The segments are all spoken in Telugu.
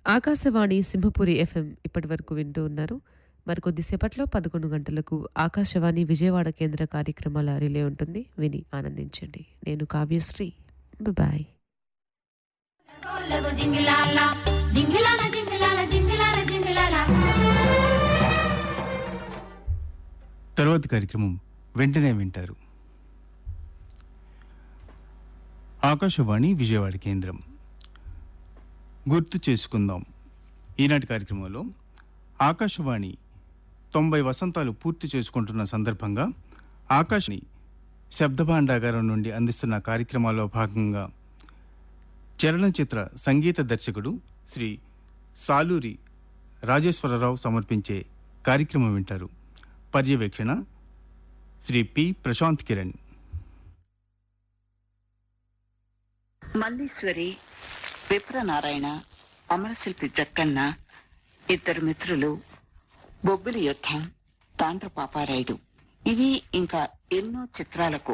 ఆకాశవాణి సింహపురి ఎఫ్ఎం ఇప్పటి వరకు వింటూ ఉన్నారు మరికొద్దిసేపట్లో పదకొండు గంటలకు ఆకాశవాణి విజయవాడ కేంద్ర కార్యక్రమాల రిలే ఉంటుంది విని ఆనందించండి నేను కావ్యశ్రీ బాయ్ గోలగు జింగిలాల జింగిలాల జింగిలాల జింగిలాల జింగిలాల తరువాతి కార్యక్రమం వెంటనే వింటారు ఆకాశవాణి విజయవాడ కేంద్రం గుర్తు చేసుకుందాం ఈనాటి కార్యక్రమంలో ఆకాశవాణి తొంభై వసంతాలు పూర్తి చేసుకుంటున్న సందర్భంగా ఆకాశని శబ్దభాండాగారం నుండి అందిస్తున్న కార్యక్రమాల్లో భాగంగా చలనచిత్ర సంగీత దర్శకుడు శ్రీ సాలూరి రాజేశ్వరరావు సమర్పించే కార్యక్రమం వింటారు పర్యవేక్షణ శ్రీ పి ప్రశాంత్ కిరణ్ మల్లీశ్వరి విప్రనారాయణ అమరశిల్పి జక్కన్న ఇద్దరు మిత్రులు బొబ్బిలి యుద్ధం తాండ్ర పాపారాయుడు ఇవి ఇంకా ఎన్నో చిత్రాలకు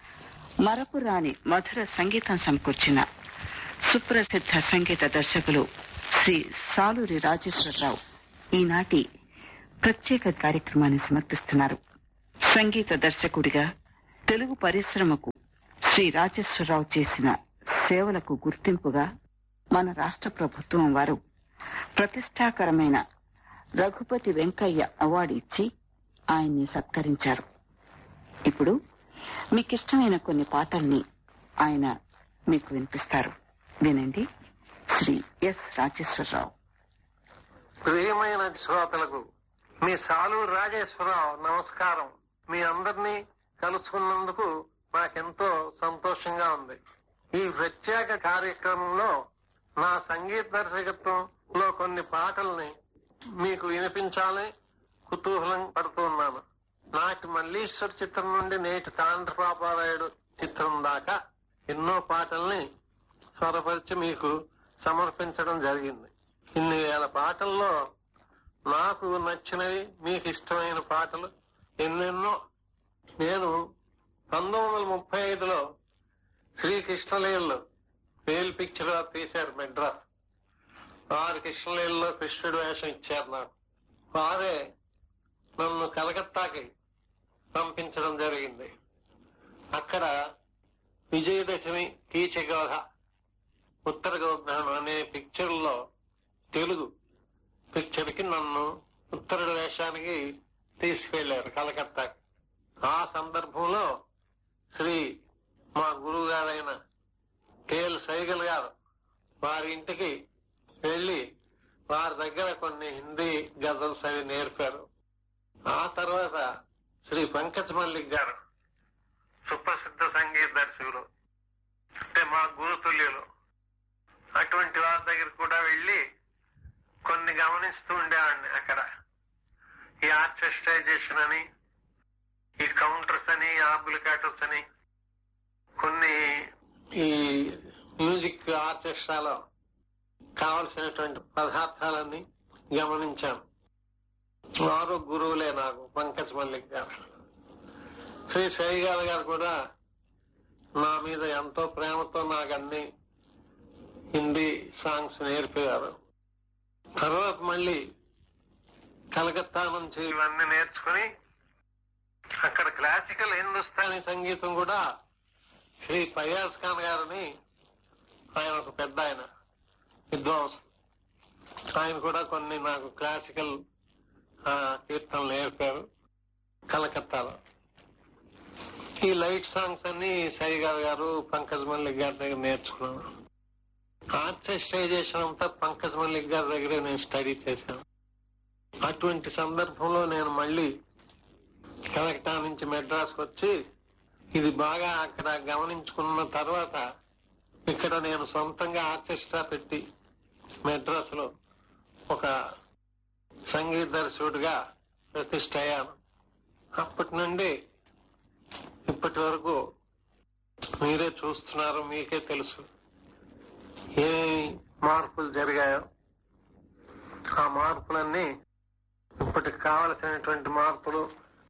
మరపురాని మధుర సంగీతం సమకూర్చిన సుప్రసిద్ధ సంగీత దర్శకులు శ్రీ సాలూరి రాజేశ్వరరావు ఈనాటి ప్రత్యేక కార్యక్రమాన్ని సమర్పిస్తున్నారు సంగీత దర్శకుడిగా తెలుగు పరిశ్రమకు శ్రీ రాజేశ్వరరావు చేసిన సేవలకు గుర్తింపుగా మన రాష్ట్ర ప్రభుత్వం వారు ప్రతిష్టాకరమైన రఘుపతి వెంకయ్య అవార్డు ఇచ్చి ఆయన్ని సత్కరించారు ఇప్పుడు మీకిష్టమైన కొన్ని పాటల్ని ఆయన మీకు వినిపిస్తారు వినండి శ్రీ ఎస్ రాజేశ్వరరావు ప్రియమైన శ్రోతలకు మీ సాలూరు రాజేశ్వరరావు నమస్కారం మీ అందరినీ కలుసుకున్నందుకు నాకెంతో సంతోషంగా ఉంది ఈ ప్రత్యేక కార్యక్రమంలో నా సంగీత దర్శకత్వంలో కొన్ని పాటల్ని మీకు వినిపించాలని కుతూహలం పడుతున్నాను నాటి మల్లీశ్వర్ చిత్రం నుండి నేటి తాండ్ర పాపారాయుడు చిత్రం దాకా ఎన్నో పాటల్ని స్వరపరిచి మీకు సమర్పించడం జరిగింది ఇన్ని వేల పాటల్లో నాకు నచ్చినవి మీకు ఇష్టమైన పాటలు ఎన్నెన్నో నేను పంతొమ్మిది వందల ముప్పై ఐదులో శ్రీకృష్ణలీలలో ఫెయిల్ పిక్చర్ తీశారు మెడ్రాస్ వారి కృష్ణలీలలో కృష్ణుడు వేషం ఇచ్చారు నాకు వారే నన్ను కలకత్తాకి పంపించడం జరిగింది అక్కడ విజయదశమి కీచగోధ ఉత్తర గోగ్రహణం అనే పిక్చర్లో తెలుగు పిక్చర్కి నన్ను ఉత్తర వేషానికి తీసుకెళ్లారు కలకత్తాకి ఆ సందర్భంలో శ్రీ మా గురువు గారైన కేఎల్ సైగల్ గారు వారి ఇంటికి వెళ్లి వారి దగ్గర కొన్ని హిందీ గజల్స్ అవి నేర్పారు ఆ తర్వాత శ్రీ పంకజ్ మల్లిక్ గారు సుప్రసిద్ధ సంగీత దర్శకులు అంటే మా గురుతుల్యులు అటువంటి వారి దగ్గర కూడా వెళ్లి కొన్ని గమనిస్తూ ఉండేవాడిని అక్కడ ఈ ఆర్కెస్ట్రైజేషన్ అని ఈ కౌంటర్స్ అని ఆంబులికేటర్స్ అని కొన్ని ఈ మ్యూజిక్ ఆర్కెస్ట్రాలో కావలసినటువంటి పదార్థాలన్నీ గమనించాను వారు గురువులే నాకు పంకజ్ మల్లిక్ గారు శ్రీ శైగాల్ గారు కూడా నా మీద ఎంతో ప్రేమతో నాకు అన్ని హిందీ సాంగ్స్ నేర్పేవారు తర్వాత మళ్ళీ కలకత్తా నుంచి ఇవన్నీ నేర్చుకుని అక్కడ క్లాసికల్ హిందుస్థానీ సంగీతం కూడా శ్రీ ఫయాజ్ ఖాన్ గారిని ఆయన ఒక పెద్ద ఆయన విద్వాంసం ఆయన కూడా కొన్ని నాకు క్లాసికల్ ఆ, కీర్తనలు నేర్పారు కలకత్తాలో ఈ లైట్ సాంగ్స్ అన్ని సైగార్ గారు పంకజ్ మల్లిక్ గారి దగ్గర నేర్చుకున్నాను ఆర్కెస్ట్రైజేషన్ అంతా పంకజ్ మల్లిక్ గారి దగ్గరే నేను స్టడీ చేశాను అటువంటి సందర్భంలో నేను మళ్ళీ కలకటా నుంచి మెడ్రాస్ వచ్చి ఇది బాగా అక్కడ గమనించుకున్న తర్వాత ఇక్కడ నేను సొంతంగా ఆర్కెస్ట్రా పెట్టి మెడ్రాస్ లో ఒక సంగీత దర్శకుడిగా ప్రతిష్ట అయ్యాను అప్పటి నుండి ఇప్పటి వరకు మీరే చూస్తున్నారు మీకే తెలుసు ఏ మార్పులు జరిగాయో ఆ మార్పులన్నీ ఇప్పటికి కావలసినటువంటి మార్పులు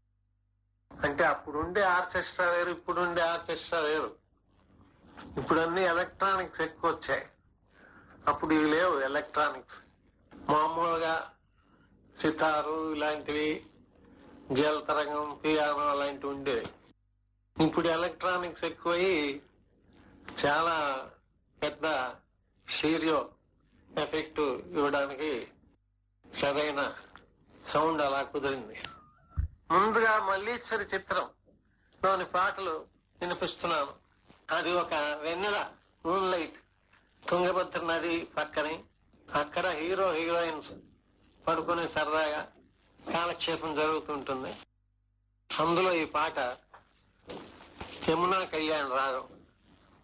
అంటే అప్పుడు ఉండే ఆర్కెస్ట్రా వేరు ఇప్పుడు ఉండే ఆర్కెస్ట్రా వేరు ఇప్పుడు అన్ని ఎలక్ట్రానిక్స్ ఎక్కువ వచ్చాయి అప్పుడు ఇవి లేవు ఎలక్ట్రానిక్స్ మామూలుగా సితారు ఇలాంటివి జలతరంగం పియానో అలాంటివి ఉండేవి ఇప్పుడు ఎలక్ట్రానిక్స్ ఎక్కువయి చాలా పెద్ద స్టీరియో ఎఫెక్ట్ ఇవ్వడానికి సరైన సౌండ్ అలా కుదిరింది ముందుగా మల్లీశ్వరి చిత్రం లోని పాటలు వినిపిస్తున్నాను అది ఒక వెన్నెల మూన్ లైట్ తుంగభద్ర నది పక్కనే అక్కడ హీరో హీరోయిన్స్ పడుకుని సరదాగా కాలక్షేపం జరుగుతుంటుంది అందులో ఈ పాట యమునా కళ్యాణ్ రాగం